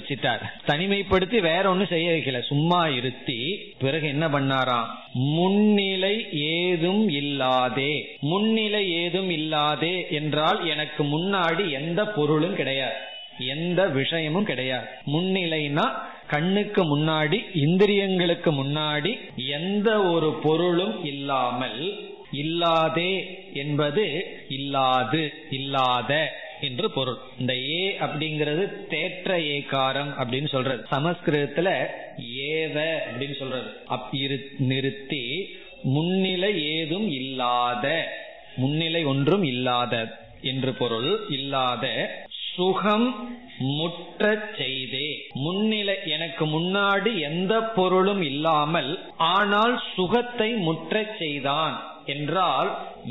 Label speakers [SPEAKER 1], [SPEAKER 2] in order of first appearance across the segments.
[SPEAKER 1] வச்சிட்டார் தனிமைப்படுத்தி வேற ஒண்ணும் செய்ய வைக்கல சும்மா இருத்தி பிறகு என்ன பண்ணாராம் முன்னிலை ஏதும் இல்லாதே முன்னிலை ஏதும் இல்லாதே என்றால் எனக்கு முன்னாடி எந்த பொருளும் கிடையாது எந்த விஷயமும் கிடையாது முன்னிலைனா கண்ணுக்கு முன்னாடி இந்திரியங்களுக்கு முன்னாடி எந்த ஒரு பொருளும் இல்லாமல் இல்லாதே என்பது இல்லாது இல்லாத என்று பொருள் இந்த ஏ அப்படிங்கிறது தேற்ற ஏகாரம் அப்படின்னு சொல்றது சமஸ்கிருதத்துல ஏவ அப்படின்னு சொல்றது அப் இரு நிறுத்தி முன்னிலை ஏதும் இல்லாத முன்னிலை ஒன்றும் இல்லாத என்று பொருள் இல்லாத சுகம் முற்ற செய்தே முன்னிலை எனக்கு முன்னாடி எந்த பொருளும் இல்லாமல் ஆனால் சுகத்தை முற்ற செய்தான் என்றால்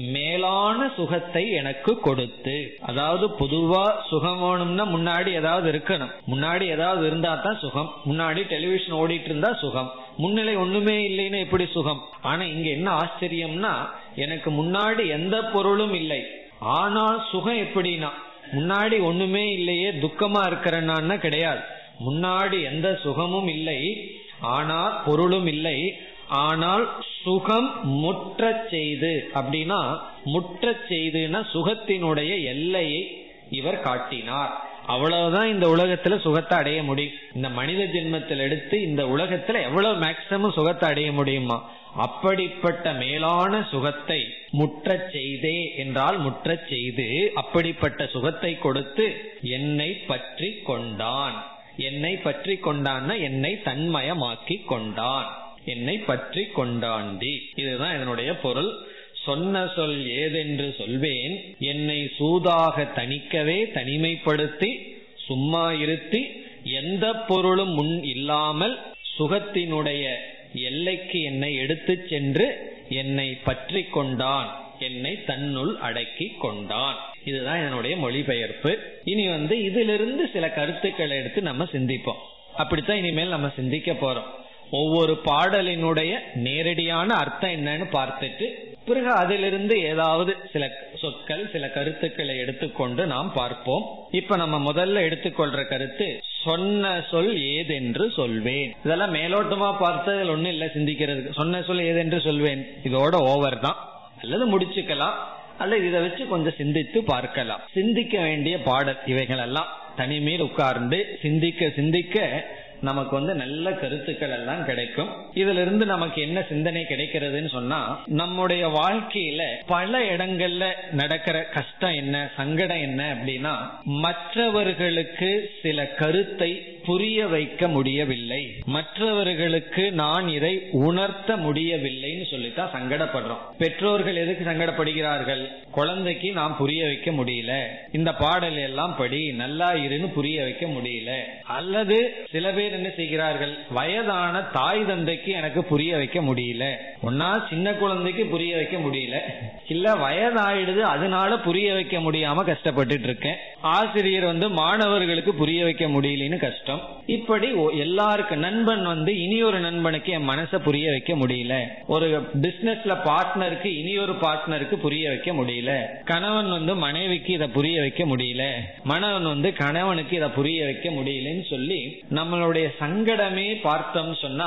[SPEAKER 1] மேலான சுகத்தை எனக்கு கொடுத்து அதாவது பொதுவா சுகம் வேணும்னா முன்னாடி ஏதாவது இருக்கணும் முன்னாடி ஏதாவது இருந்தா தான் சுகம் முன்னாடி டெலிவிஷன் ஓடிட்டு இருந்தா சுகம் முன்னிலை ஒண்ணுமே இல்லைன்னு எப்படி சுகம் ஆனா இங்க என்ன ஆச்சரியம்னா எனக்கு முன்னாடி எந்த பொருளும் இல்லை ஆனால் சுகம் எப்படின்னா முன்னாடி ஒண்ணுமே இல்லையே துக்கமா இருக்கிறேன்னா கிடையாது முன்னாடி எந்த சுகமும் இல்லை ஆனால் பொருளும் இல்லை ஆனால் சுகம் முற்ற செய்து அப்படின்னா முற்ற செய்துன்னா சுகத்தினுடைய எல்லையை இவர் காட்டினார் அவ்வளவுதான் இந்த உலகத்துல சுகத்தை அடைய முடியும் இந்த மனித ஜென்மத்தில் எடுத்து இந்த உலகத்துல எவ்வளவு மேக்சிமம் சுகத்தை அடைய முடியுமா அப்படிப்பட்ட மேலான சுகத்தை முற்ற செய்தே என்றால் முற்ற செய்து அப்படிப்பட்ட சுகத்தை கொடுத்து என்னை பற்றி கொண்டான் என்னை பற்றி கொண்டான்னா என்னை தன்மயமாக்கி கொண்டான் என்னை பற்றி கொண்டாண்டி இதுதான் இதனுடைய பொருள் சொன்ன சொல் ஏதென்று சொல்வேன் என்னை சூதாக தணிக்கவே தனிமைப்படுத்தி சும்மா இருத்தி எந்த பொருளும் முன் இல்லாமல் சுகத்தினுடைய எல்லைக்கு என்னை எடுத்துச் சென்று என்னை பற்றி கொண்டான் என்னை தன்னுள் அடக்கி கொண்டான் இதுதான் என்னுடைய மொழிபெயர்ப்பு இனி வந்து இதிலிருந்து சில கருத்துக்களை எடுத்து நம்ம சிந்திப்போம் அப்படித்தான் இனிமேல் நம்ம சிந்திக்க போறோம் ஒவ்வொரு பாடலினுடைய நேரடியான அர்த்தம் என்னன்னு பார்த்துட்டு பிறகு அதிலிருந்து ஏதாவது சில சொற்கள் சில கருத்துக்களை எடுத்துக்கொண்டு நாம் பார்ப்போம் இப்ப நம்ம முதல்ல எடுத்துக்கொள்ற கருத்து சொன்ன சொல் ஏதென்று சொல்வேன் இதெல்லாம் மேலோட்டமா பார்த்ததில் ஒண்ணும் இல்ல சிந்திக்கிறதுக்கு சொன்ன சொல் ஏதென்று சொல்வேன் இதோட ஓவர் தான் அல்லது முடிச்சுக்கலாம் அல்லது இதை வச்சு கொஞ்சம் சிந்தித்து பார்க்கலாம் சிந்திக்க வேண்டிய பாடல் இவைகள் எல்லாம் தனிமையில் உட்கார்ந்து சிந்திக்க சிந்திக்க நமக்கு வந்து நல்ல கருத்துக்கள் எல்லாம் கிடைக்கும் இதுல இருந்து நமக்கு என்ன சிந்தனை கிடைக்கிறதுன்னு சொன்னா நம்முடைய வாழ்க்கையில பல இடங்கள்ல நடக்கிற கஷ்டம் என்ன சங்கடம் என்ன அப்படின்னா மற்றவர்களுக்கு சில கருத்தை புரிய வைக்க முடியவில்லை மற்றவர்களுக்கு நான் இதை உணர்த்த முடியவில்லைன்னு சொல்லித்தான் சங்கடப்படுறோம் பெற்றோர்கள் எதுக்கு சங்கடப்படுகிறார்கள் குழந்தைக்கு நாம் புரிய வைக்க முடியல இந்த பாடல் எல்லாம் படி நல்லா இருன்னு புரிய வைக்க முடியல அல்லது சில பேர் என்ன செய்கிறார்கள் வயதான தாய் தந்தைக்கு எனக்கு புரிய வைக்க முடியல ஒன்னா சின்ன குழந்தைக்கு புரிய வைக்க முடியல இல்ல வயதாயிடுது அதனால புரிய வைக்க முடியாம கஷ்டப்பட்டுட்டு இருக்கேன் ஆசிரியர் வந்து மாணவர்களுக்கு புரிய வைக்க முடியலன்னு கஷ்டம் இப்படி எல்லாருக்கும் நண்பன் வந்து இனி ஒரு நண்பனுக்கு என் மனசை புரிய வைக்க முடியல ஒரு பிசினஸ்ல பார்ட்னருக்கு இனி ஒரு பார்ட்னருக்கு புரிய வைக்க முடியல கணவன் வந்து மனைவிக்கு இதை புரிய வைக்க முடியல மணவன் வந்து கணவனுக்கு இதை புரிய வைக்க முடியலன்னு சொல்லி நம்மளுடைய சங்கடமே பார்த்தோம் சொன்னா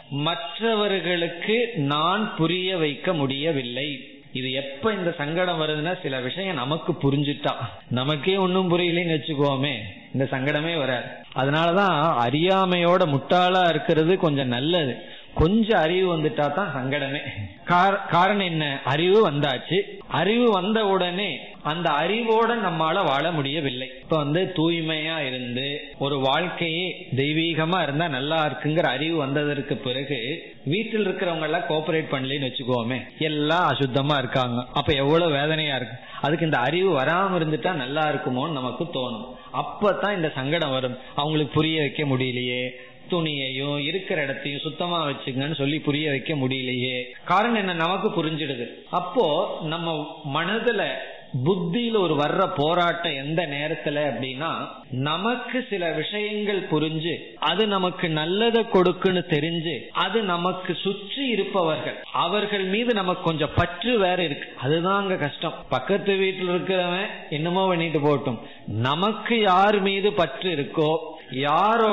[SPEAKER 1] மற்றவர்களுக்கு நான் புரிய வைக்க முடியவில்லை இது எப்ப இந்த சங்கடம் வருதுன்னா சில விஷயம் நமக்கு புரிஞ்சுட்டா நமக்கே ஒன்னும் புரியலன்னு வச்சுக்கோமே இந்த சங்கடமே வராது அதனாலதான் அறியாமையோட முட்டாளா இருக்கிறது கொஞ்சம் நல்லது கொஞ்சம் அறிவு வந்துட்டா தான் சங்கடமே காரணம் என்ன அறிவு வந்தாச்சு அறிவு வந்த உடனே அந்த அறிவோட நம்மால வாழ முடியவில்லை இப்ப வந்து தூய்மையா இருந்து ஒரு வாழ்க்கையே தெய்வீகமா இருந்தா நல்லா இருக்குங்கிற அறிவு வந்ததற்கு பிறகு வீட்டில் இருக்கிறவங்க எல்லாம் கோஆபரேட் பண்ணலன்னு வச்சுக்கோமே எல்லாம் அசுத்தமா இருக்காங்க அப்ப எவ்வளவு வேதனையா இருக்கு அதுக்கு இந்த அறிவு வராம இருந்துட்டா நல்லா இருக்குமோன்னு நமக்கு தோணும் அப்பதான் இந்த சங்கடம் வரும் அவங்களுக்கு புரிய வைக்க முடியலையே துணியையும் இருக்கிற இடத்தையும் சுத்தமா வச்சுங்கன்னு சொல்லி புரிய வைக்க முடியலையே காரணம் என்ன நமக்கு புரிஞ்சிடுது அப்போ நம்ம மனதுல புத்தியில ஒரு வர்ற போராட்டம் எந்த நேரத்துல அப்படின்னா நமக்கு சில விஷயங்கள் புரிஞ்சு அது நமக்கு நல்லதை கொடுக்குன்னு தெரிஞ்சு அது நமக்கு சுற்றி இருப்பவர்கள் அவர்கள் மீது நமக்கு கொஞ்சம் பற்று வேற இருக்கு அதுதான் அங்க கஷ்டம் பக்கத்து வீட்டில் இருக்கிறவன் என்னமோ பண்ணிட்டு போட்டும் நமக்கு யார் மீது பற்று இருக்கோ யாரோ